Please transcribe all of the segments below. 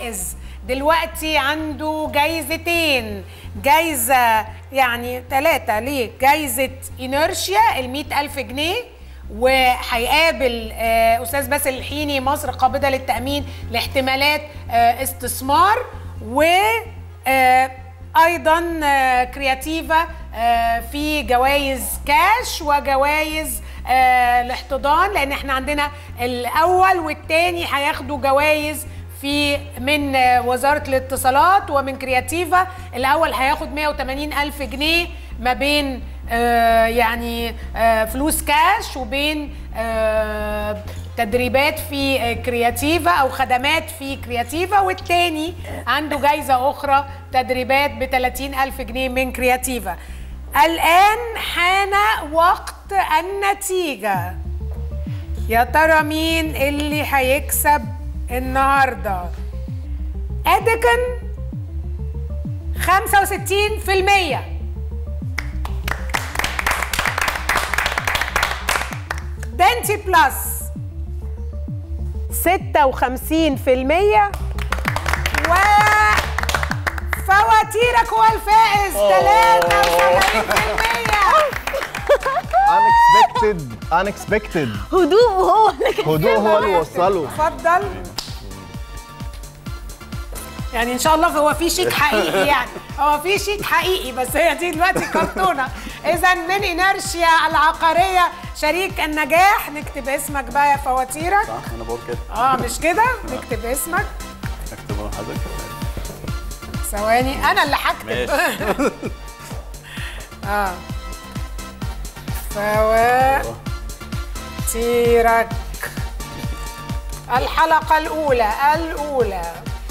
فائز دلوقتي عنده جايزتين جايزة يعني ثلاثة ليه جايزة إنرشيا المئة ألف جنيه وهيقابل آه، أستاذ باسل الحيني مصر قابضة للتأمين لاحتمالات آه، استثمار و آه، ايضا آه، كرياتيفا آه، في جوائز كاش وجوائز آه، الاحتضان لان احنا عندنا الاول والتاني هياخدوا جوائز في من آه، وزاره الاتصالات ومن كرياتيفا الاول هياخد 180 الف جنيه ما بين آه، يعني آه، فلوس كاش وبين آه، تدريبات في آه، كرياتيفا او خدمات في كرياتيفا والتاني عنده جايزه اخرى تدريبات ب 30 الف جنيه من كرياتيفا الان حان وقت النتيجه يا ترى مين اللي هيكسب النهارده ادكن 65% دنتي بلس 56% و فواتيرك هو الفائز 73% unexpected unexpected هدوء هو اللي كان هدوء هو اللي وصله اتفضل يعني ان شاء الله هو في شيك حقيقي يعني هو في شيك حقيقي بس هي دي دلوقتي كرتونه اذا من انرشيا العقاريه شريك النجاح نكتب اسمك بقى يا فواتيرك صح انا بقول كده اه مش كده نكتب اسمك اكتب انا حضرتك ثواني انا اللي هكتب ماشي اه فواتيرك الحلقة الأولى الأولى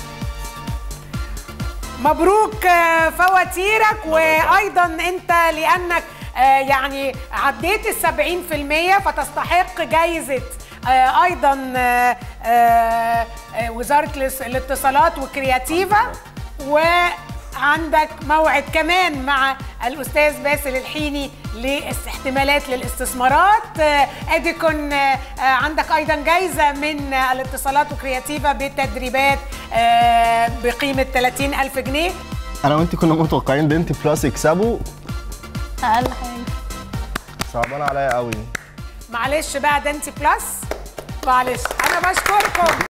مبروك آه، فواتيرك وأيضا أنت لأنك آه، يعني عديت السبعين في المية فتستحق جايزة آه، أيضا آه، آه، آه، وزارة الاس- الاتصالات وكرياتيفا وعندك موعد كمان مع الأستاذ باسل الحيني لاستحتمالات للاستثمارات آه، اديكون آه، آه، عندك ايضا جايزه من آه، الاتصالات وكرياتيفا بتدريبات آه، بقيمه 30 الف جنيه انا وانت كنا متوقعين دنتي بلس يكسبوا اقل حاجه صعبان عليا قوي معلش بقى دنتي بلس معلش انا بشكركم